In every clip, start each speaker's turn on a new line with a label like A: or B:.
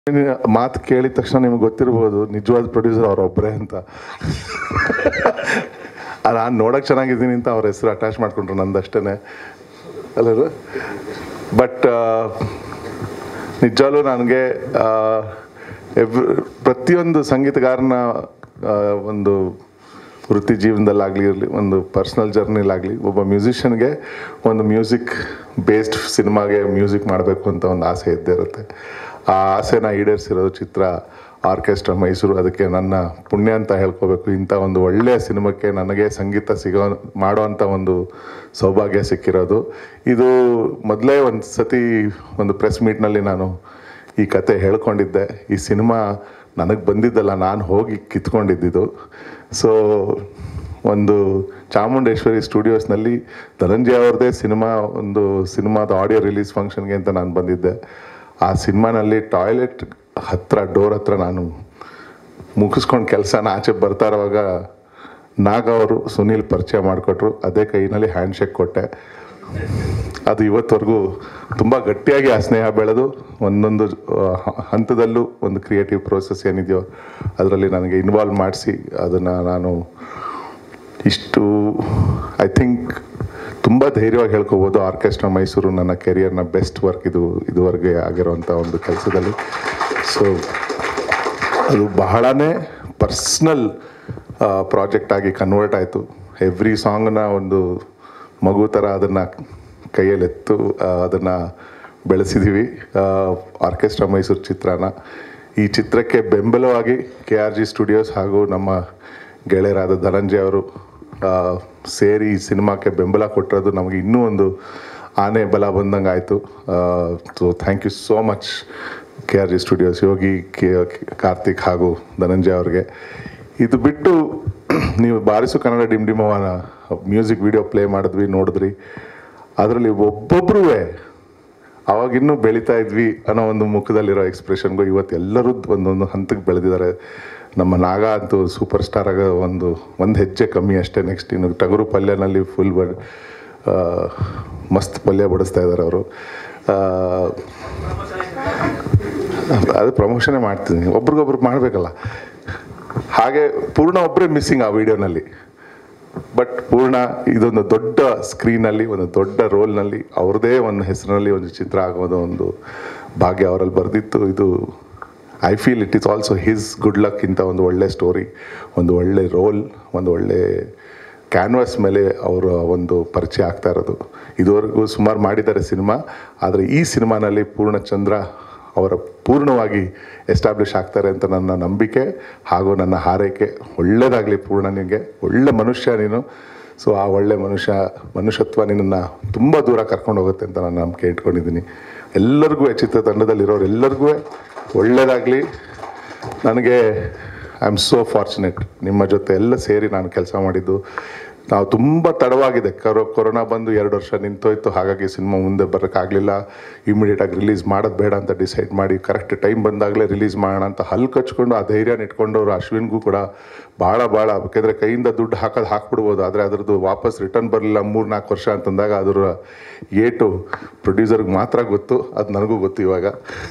A: ಮಾತು ಕೇಳಿದ ತಕ್ಷಣ ನಿಮ್ಗೆ ಗೊತ್ತಿರ್ಬೋದು ನಿಜವಾದ ಪ್ರೊಡ್ಯೂಸರ್ ಅವರೊಬ್ಬರೇ ಅಂತ ನಾನು ನೋಡೋಕೆ ಚೆನ್ನಾಗಿದ್ದೀನಿ ಅಂತ ಅವ್ರ ಹೆಸರು ಅಟ್ಯಾಚ್ ಮಾಡ್ಕೊಂಡ್ರು ನಂದಷ್ಟೇ ಅಲ್ಲ ಬಟ್ ನಿಜವಾಗ್ಲೂ ನನಗೆ ಎವ್ರಿ ಪ್ರತಿಯೊಂದು ಸಂಗೀತಗಾರನ ಆ, ಒಂದು ವೃತ್ತಿ ಜೀವನದಲ್ಲಾಗಲಿ ಇರಲಿ ಒಂದು ಪರ್ಸ್ನಲ್ ಜರ್ನಿಲಾಗಲಿ ಒಬ್ಬ ಮ್ಯೂಸಿಷಿಯನ್ಗೆ ಒಂದು ಮ್ಯೂಸಿಕ್ ಬೇಸ್ಡ್ ಸಿನಿಮಾಗೆ ಮ್ಯೂಸಿಕ್ ಮಾಡಬೇಕು ಅಂತ ಒಂದು ಆಸೆ ಇದ್ದೇ ಇರುತ್ತೆ ಆ ಆಸೆನ ಈಡೇರಿಸಿರೋದು ಚಿತ್ರ ಆರ್ಕೆಸ್ಟ್ರಾ ಮೈಸೂರು ಅದಕ್ಕೆ ನನ್ನ ಪುಣ್ಯ ಅಂತ ಹೇಳ್ಕೋಬೇಕು ಇಂಥ ಒಂದು ಒಳ್ಳೆಯ ಸಿನಿಮಾಕ್ಕೆ ನನಗೆ ಸಂಗೀತ ಸಿಗೋ ಮಾಡೋ ಅಂಥ ಒಂದು ಸೌಭಾಗ್ಯ ಸಿಕ್ಕಿರೋದು ಇದು ಮೊದಲೇ ಒಂದು ಸತಿ ಒಂದು ಪ್ರೆಸ್ ಮೀಟ್ನಲ್ಲಿ ನಾನು ಈ ಕತೆ ಹೇಳ್ಕೊಂಡಿದ್ದೆ ಈ ಸಿನಿಮಾ ನನಗೆ ಬಂದಿದ್ದಲ್ಲ ನಾನು ಹೋಗಿ ಕಿತ್ಕೊಂಡಿದ್ದಿದ್ದು ಸೊ ಒಂದು ಚಾಮುಂಡೇಶ್ವರಿ ಸ್ಟುಡಿಯೋಸ್ನಲ್ಲಿ ಧನಂಜಯ ಅವ್ರದ್ದೇ ಸಿನಿಮಾ ಒಂದು ಸಿನಿಮಾದ ಆಡಿಯೋ ರಿಲೀಸ್ ಫಂಕ್ಷನ್ಗೆ ಅಂತ ನಾನು ಬಂದಿದ್ದೆ ಆ ಸಿನಿಮಾನಲ್ಲಿ ಟಾಯ್ಲೆಟ್ ಹತ್ರ ಡೋರ್ ಹತ್ರ ನಾನು ಮುಗಿಸ್ಕೊಂಡು ಕೆಲಸನ ಆಚೆ ಬರ್ತಾ ಇರುವಾಗ ನಾಗ ಅವರು ಸುನೀಲ್ ಪರಿಚಯ ಮಾಡಿಕೊಟ್ರು ಅದೇ ಕೈನಲ್ಲಿ ಹ್ಯಾಂಡ್ ಶೇಕ್ ಕೊಟ್ಟೆ ಅದು ಇವತ್ತವರೆಗೂ ತುಂಬ ಗಟ್ಟಿಯಾಗಿ ಆ ಸ್ನೇಹ ಬೆಳೆದು ಒಂದೊಂದು ಆ, ಹ- ಹಂತದಲ್ಲೂ ಒಂದು ಕ್ರಿಯೇಟಿವ್ ಪ್ರೋಸೆಸ್ ಏನಿದೆಯೋ ಅದರಲ್ಲಿ ನನಗೆ ಇನ್ವಾಲ್ವ್ ಮಾಡಿಸಿ ಅದನ್ನು ನಾನು ಇಷ್ಟು ಐ ಥಿಂಕ್ ತುಂಬ ಧೈರ್ಯವಾಗಿ ಹೇಳ್ಕೊಬೋದು ಆರ್ಕೆಸ್ಟ್ರಾ ಮೈಸೂರು ನನ್ನ ಕೆರಿಯರ್ನ ಬೆಸ್ಟ್ ವರ್ಕ್ ಇದು ಇದುವರೆಗೆ ಆಗಿರೋವಂಥ ಒಂದು ಕೆಲಸದಲ್ಲಿ ಸೊ ಅದು ಬಹಳನೇ ಪರ್ಸ್ನಲ್ ಪ್ರಾಜೆಕ್ಟ್ ಆಗಿ ಕನ್ವರ್ಟ್ ಆಯಿತು ಎವ್ರಿ ಸಾಂಗ್ನ ಒಂದು ಮಗು ಥರ ಅದನ್ನು ಕೈಯಲ್ಲೆತ್ತು ಅದನ್ನು ಬೆಳೆಸಿದ್ದೀವಿ ಆರ್ಕೆಸ್ಟ್ರಾ ಮೈಸೂರು ಚಿತ್ರನ ಈ ಚಿತ್ರಕ್ಕೆ ಬೆಂಬಲವಾಗಿ ಕೆ ಆರ್ ಜಿ ಸ್ಟುಡಿಯೋಸ್ ಹಾಗೂ ನಮ್ಮ ಗೆಳೆಯರಾದ ಧನಂಜಯ ಅವರು ಆ, ಸೇರಿ ಈ ಸಿನಿಮಾಕ್ಕೆ ಬೆಂಬಲ ಕೊಟ್ಟಿರೋದು ನಮಗೆ ಇನ್ನೂ ಒಂದು ಆನೆ ಬಲ ಬಂದಂಗೆ ಆಯಿತು so thank you so much K R G studios Yogi K Karthik ಹಾಗೂ ಧನಂಜಯ ಅವ್ರಿಗೆ ಇದು ಬಿಟ್ಟು ನೀವು ಬಾರಿಸು ಕನ್ನಡ ಡಿಮ್ ಡಿಮವನ ಮ್ಯೂಸಿಕ್ ವಿಡಿಯೋ ಪ್ಲೇ ಮಾಡಿದ್ವಿ ನೋಡಿದ್ರಿ ಅದರಲ್ಲಿ ಒಬ್ಬೊಬ್ಬರೂ ಅವಾಗಿನ್ನೂ ಬೆಳೀತಾ ಇದ್ವಿ ಅನ್ನೋ ಒಂದು ಮುಖದಲ್ಲಿರೋ ಎಕ್ಸ್ಪ್ರೆಷನ್ಗೂ ಇವತ್ತು ಎಲ್ಲರೂ ಒಂದೊಂದು ಹಂತಕ್ಕೆ ಬೆಳೆದಿದ್ದಾರೆ ನಮ್ಮ ನಾಗ ಅಂತೂ ಸೂಪರ್ ಸ್ಟಾರ್ ಆಗೋ ಒಂದು ಒಂದು ಹೆಜ್ಜೆ ಕಮ್ಮಿ ಅಷ್ಟೇ ನೆಕ್ಸ್ಟ್ ಇನ್ನು ಟಗರು ಪಲ್ಯನಲ್ಲಿ ಫುಲ್ ಬ ಆ, ಮಸ್ತ್ ಪಲ್ಯ ಬಡಿಸ್ತಾ ಇದ್ದಾರೆ ಅವರು ಅದು ಪ್ರಮೋಷನೇ ಮಾಡ್ತೀನಿ ಒಬ್ರಿಗೊಬ್ರು ಮಾಡಬೇಕಲ್ಲ ಹಾಗೆ ಪೂರ್ಣ ಒಬ್ಬರೇ ಮಿಸ್ಸಿಂಗ್ ಆ ವಿಡಿಯೋನಲ್ಲಿ ಬಟ್ ಪೂರ್ಣ ಇದೊಂದು ದೊಡ್ಡ ಸ್ಕ್ರೀನಲ್ಲಿ ಒಂದು ದೊಡ್ಡ ರೋಲ್ನಲ್ಲಿ ಅವ್ರದ್ದೇ ಒಂದು ಹೆಸರಿನಲ್ಲಿ ಒಂದು ಚಿತ್ರ ಆಗೋದು ಒಂದು ಭಾಗ್ಯ ಅವರಲ್ಲಿ ಬರೆದಿತ್ತು ಇದು I feel it is also his good luck ಇಂಥ ಒಂದು ಒಳ್ಳೆ ಸ್ಟೋರಿ ಒಂದು ಒಳ್ಳೆ ರೋಲ್ ಒಂದು ಒಳ್ಳೆ ಕ್ಯಾನ್ವಾಸ್ ಮೇಲೆ ಅವರ ಒಂದು ಪರಿಚಯ ಆಗ್ತಾ ಇರೋದು ಇದುವರೆಗೂ ಸುಮಾರು ಮಾಡಿದ್ದಾರೆ ಸಿನಿಮಾ ಆದರೆ ಈ ಸಿನಿಮಾನಲ್ಲಿ ಪೂರ್ಣಚಂದ್ರ ಅವರ ಪೂರ್ಣವಾಗಿ ಎಸ್ಟಾಬ್ಲಿಷ್ ಆಗ್ತಾರೆ ಅಂತ ನನ್ನ ನಂಬಿಕೆ ಹಾಗೂ ನನ್ನ ಹಾರೈಕೆ ಒಳ್ಳೆಯದಾಗಲಿ ಪೂರ್ಣನಿಗೆ ಒಳ್ಳೆ ಮನುಷ್ಯ ನೀನು ಸೊ ಆ ಒಳ್ಳೆ ಮನುಷ್ಯ ಮನುಷ್ಯತ್ವ ನಿನ್ನನ್ನು ತುಂಬ ದೂರ ಕರ್ಕೊಂಡು ಹೋಗುತ್ತೆ ಅಂತ ನಾನು ನಂಬಿಕೆ ಇಟ್ಕೊಂಡಿದ್ದೀನಿ ಎಲ್ಲರಿಗೂ ಚಿತ್ರತಂಡದಲ್ಲಿರೋರು ಎಲ್ಲರಿಗೂ ಒಳ್ಳೆಯದಾಗಲಿ ನನಗೆ ಐ ಆಮ್ ಸೋ ಫಾರ್ಚುನೇಟ್ ನಿಮ್ಮ ಜೊತೆ ಎಲ್ಲ ಸೇರಿ ನಾನು ಕೆಲಸ ಮಾಡಿದ್ದು ನಾವು ತುಂಬ ತಡವಾಗಿದೆ ಕರೋ ಕೊರೋನಾ ಬಂದು ಎರಡು ವರ್ಷ ನಿಂತೋಯ್ತು ಹಾಗಾಗಿ ಸಿನಿಮಾ ಮುಂದೆ ಬರೋಕ್ಕಾಗಲಿಲ್ಲ ಇಮಿಡಿಯೇಟಾಗಿ ರಿಲೀಸ್ ಮಾಡೋದು ಬೇಡ ಅಂತ ಡಿಸೈಡ್ ಮಾಡಿ ಕರೆಕ್ಟ್ ಟೈಮ್ ಬಂದಾಗಲೇ ರಿಲೀಸ್ ಮಾಡೋಣ ಅಂತ ಹಲ್ಲು ಕಚ್ಕೊಂಡು ಆ ಧೈರ್ಯನ ಇಟ್ಕೊಂಡವ್ರು ಅಶ್ವಿನ್ಗೂ ಕೂಡ ಭಾಳ ಭಾಳ ಯಾಕೆಂದರೆ ಕೈಯಿಂದ ದುಡ್ಡು ಹಾಕೋದು ಹಾಕ್ಬಿಡ್ಬೋದು ಆದರೆ ಅದ್ರದ್ದು ವಾಪಸ್ ರಿಟರ್ನ್ ಬರಲಿಲ್ಲ ಮೂರು ನಾಲ್ಕು ವರ್ಷ ಅಂತಂದಾಗ ಅದರ ಏಟು ಪ್ರೊಡ್ಯೂಸರ್ಗೆ ಮಾತ್ರ ಗೊತ್ತು ಅದು ನನಗೂ ಗೊತ್ತು ಇವಾಗ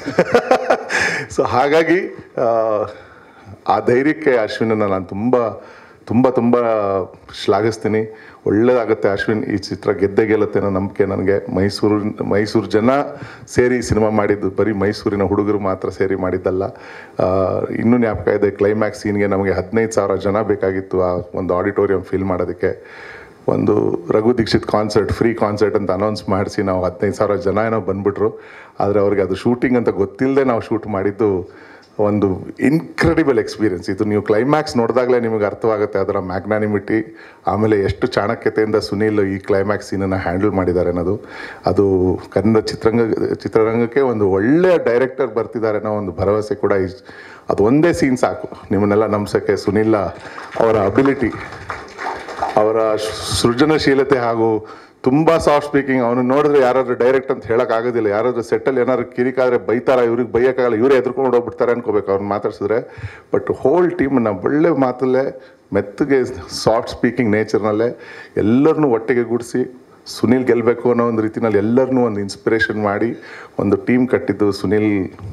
A: ಸೊ ಹಾಗಾಗಿ ಆ, ಆ ಧೈರ್ಯಕ್ಕೆ ಅಶ್ವಿನನ್ನು ನಾನು ತುಂಬ ತುಂಬ ತುಂಬ ಶ್ಲಾಘಿಸ್ತೀನಿ ಒಳ್ಳೇದಾಗುತ್ತೆ ಅಶ್ವಿನ್ ಈ ಚಿತ್ರ ಗೆದ್ದೇ ಗೆಲ್ಲುತ್ತೆ ಅನ್ನೋ ನಂಬಿಕೆ ನನಗೆ ಮೈಸೂರು ಮೈಸೂರು ಜನ ಸೇರಿ ಸಿನಿಮಾ ಮಾಡಿದ್ದು ಬರೀ ಮೈಸೂರಿನ ಹುಡುಗರು ಮಾತ್ರ ಸೇರಿ ಮಾಡಿದ್ದಲ್ಲ ಆ, ಇನ್ನೂ ಜ್ಞಾಪಕ ಇದೆ ಕ್ಲೈಮ್ಯಾಕ್ಸ್ ಸೀನ್ಗೆ ನಮಗೆ ಹದಿನೈದು ಸಾವಿರ ಜನ ಬೇಕಾಗಿತ್ತು ಆ ಒಂದು ಆಡಿಟೋರಿಯಂ ಫಿಲ್ ಮಾಡೋದಕ್ಕೆ ಒಂದು Raghu Dixit concert free concert ಅಂತ ಅನೌನ್ಸ್ ಮಾಡಿಸಿ ನಾವು ಹದಿನೈದು ಸಾವಿರ ಜನ ಏನೋ ಬಂದ್ಬಿಟ್ರು ಆದರೆ ಅವ್ರಿಗೆ ಅದು ಶೂಟಿಂಗ್ ಅಂತ ಗೊತ್ತಿಲ್ಲದೆ ನಾವು ಶೂಟ್ ಮಾಡಿದ್ದು ಒಂದು ಇನ್ಕ್ರೆಡಿಬಲ್ ಎಕ್ಸ್ಪೀರಿಯನ್ಸ್ ಇದು ನೀವು ಕ್ಲೈಮ್ಯಾಕ್ಸ್ ನೋಡಿದಾಗಲೇ ನಿಮಗೆ ಅರ್ಥವಾಗುತ್ತೆ ಅದರ ಮ್ಯಾಗ್ನಾನಿಮಿಟಿ ಆಮೇಲೆ ಎಷ್ಟು ಚಾಣಕ್ಯತೆಯಿಂದ ಸುನೀಲ್ ಈ ಕ್ಲೈಮ್ಯಾಕ್ಸ್ ಸೀನನ್ನು ಹ್ಯಾಂಡಲ್ ಮಾಡಿದ್ದಾರೆ ಅನ್ನೋದು ಅದು ಕನ್ನಡ ಚಿತ್ರರಂಗ ಚಿತ್ರರಂಗಕ್ಕೆ ಒಂದು ಒಳ್ಳೆಯ ಡೈರೆಕ್ಟರ್ ಬರ್ತಿದ್ದಾರೆ ಅನ್ನೋ ಒಂದು ಭರವಸೆ ಕೂಡ ಈ ಅದು ಒಂದೇ ಸೀನ್ ಸಾಕು ನಿಮ್ಮನ್ನೆಲ್ಲ ನಂಬಿಸೋಕ್ಕೆ ಸುನೀಲ ಅವರ ಅಬಿಲಿಟಿ ಅವರ ಸೃಜನಶೀಲತೆ ಹಾಗೂ ತುಂಬ ಸಾಫ್ಟ್ ಸ್ಪೀಕಿಂಗ್ ಅವನು ನೋಡಿದ್ರೆ ಯಾರಾದ್ರೂ ಡೈರೆಕ್ಟ್ ಅಂತ ಹೇಳಕ್ ಆಗೋದಿಲ್ಲ ಯಾರಾದ್ರೂ ಸೆಟ್ಟಲ್ಲಿ ಏನಾದ್ರು ಕಿರಿಕಾದ್ರೆ ಬೈತಾರ ಇವ್ರಿಗೆ ಬೈಯೋಕ್ಕಾಗಲ್ಲ ಇವರೇ ಎದ್ರುಕೊಂಡು ಹೋಗ್ಬಿಡ್ತಾರೆ ಅನ್ಕೋಬೇಕು ಅವ್ರನ್ನ ಮಾತಾಡ್ಸಿದ್ರೆ ಬಟ್ ಹೋಲ್ ಟೀಮನ್ನ ಒಳ್ಳೆ ಮಾತಲ್ಲೇ ಮೆತ್ತಗೆ ಸಾಫ್ಟ್ ಸ್ಪೀಕಿಂಗ್ ನೇಚರ್ನಲ್ಲೇ ಎಲ್ಲರನ್ನೂ ಒಟ್ಟಿಗೆ ಗೂಡಿಸಿ ಸುನಿಲ್ ಗೆಲ್ಲಬೇಕು ಅನ್ನೋ ಒಂದು ರೀತಿನಲ್ಲಿ ಎಲ್ಲರನ್ನೂ ಒಂದು ಇನ್ಸ್ಪಿರೇಷನ್ ಮಾಡಿ ಒಂದು ಟೀಮ್ ಕಟ್ಟಿದ್ದು ಸುನಿಲ್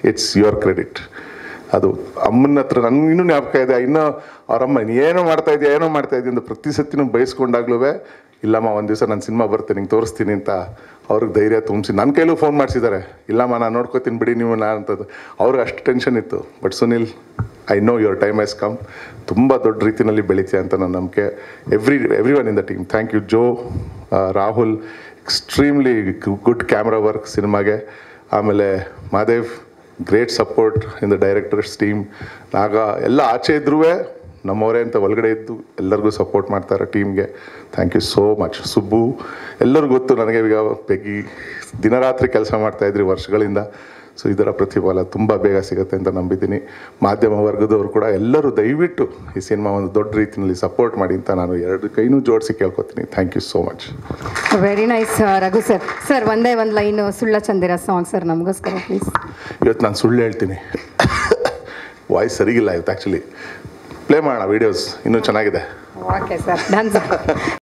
A: ಇಟ್ಸ್ ಯುವರ್ ಕ್ರೆಡಿಟ್ ಅದು ಅಮ್ಮನ ಹತ್ರ ನನ್ಗೆ ಇನ್ನೂ ಜ್ಞಾಪಕ ಇದೆ ಇನ್ನೂ ಅವರಮ್ಮ ನೀ ಏನೋ ಮಾಡ್ತಾ ಇದೆಯಾ ಏನೋ ಮಾಡ್ತಾ ಇದೆಯಾ ಅಂತ ಪ್ರತಿ ಸತಿನೂ ಬಯಸ್ಕೊಂಡಾಗ್ಲೂ ಇಲ್ಲಮ್ಮ ಒಂದು ದಿವಸ ನಾನು ಸಿನಿಮಾ ಬರ್ತೀನಿ ನಿಂಗೆ ತೋರಿಸ್ತೀನಿ ಅಂತ ಅವ್ರಿಗೆ ಧೈರ್ಯ ತುಂಬಿಸಿ ನನ್ನ ಕೈಲೂ ಫೋನ್ ಮಾಡಿಸಿದ್ದಾರೆ ಇಲ್ಲಮ್ಮ ನಾನು ನೋಡ್ಕೋತೀನಿ ಬಿಡಿ ನೀವು ನಾ ಅಂತದ್ದು ಅವ್ರಿಗೆ ಅಷ್ಟು ಟೆನ್ಷನ್ ಇತ್ತು but Sunil I know your time has come ತುಂಬ ದೊಡ್ಡ ರೀತಿಯಲ್ಲಿ ಬೆಳೀತೀಯ ಅಂತ ನನ್ನ ನಂಬಿಕೆ every every one in the team thank you ಜೋ Rahul extremely good camera work ಸಿನಿಮಾಗೆ ಆಮೇಲೆ Madev great support in the directors team Naga ಎಲ್ಲ ಆಚೆ ಇದ್ರೂ ನಮ್ಮವರೇ ಅಂತ ಒಳಗಡೆ ಇದ್ದು ಎಲ್ಲರಿಗೂ ಸಪೋರ್ಟ್ ಮಾಡ್ತಾರೆ ಟೀಮ್ಗೆ thank you so much Subbu ಎಲ್ಲರಿಗೂ ಗೊತ್ತು ನನಗೆ ಈಗ ಬೆಗಿ ದಿನರಾತ್ರಿ ಕೆಲಸ ಮಾಡ್ತಾ ಇದ್ರಿ ವರ್ಷಗಳಿಂದ ಸೊ ಇದರ ಪ್ರತಿಫಲ ತುಂಬ ಬೇಗ ಸಿಗುತ್ತೆ ಅಂತ ನಂಬಿದ್ದೀನಿ ಮಾಧ್ಯಮ ವರ್ಗದವರು ಕೂಡ ಎಲ್ಲರೂ ದಯವಿಟ್ಟು ಈ ಸಿನಿಮಾ ಒಂದು ದೊಡ್ಡ ರೀತಿಯಲ್ಲಿ ಸಪೋರ್ಟ್ ಮಾಡಿ ಅಂತ ನಾನು ಎರಡು ಕೈನೂ ಜೋಡಿಸಿ ಕೇಳ್ಕೊತೀನಿ thank you so much
B: very nice Raghu sir sir ಒಂದೇ ಒಂದು ಲೈನು ಸುಳ್ಳ ಚಂದಿರ ಸಾಂಗ್ ಸರ್ ನಮಗೋಸ್ಕರ ಪ್ಲೀಸ್
A: ಇವತ್ತು ನಾನು ಸುಳ್ಳು ಹೇಳ್ತೀನಿ ವಾಯ್ಸ್ ಸರಿಗಿಲ್ಲ ಇವತ್ತು ಆ್ಯಕ್ಚುಲಿ ಪ್ಲೇ ಮಾಡೋಣ ವೀಡಿಯೋಸ್ ಇನ್ನೂ ಚೆನ್ನಾಗಿದೆ
B: ಓಕೆ ಸರ್ ಡನ್ ಸರ್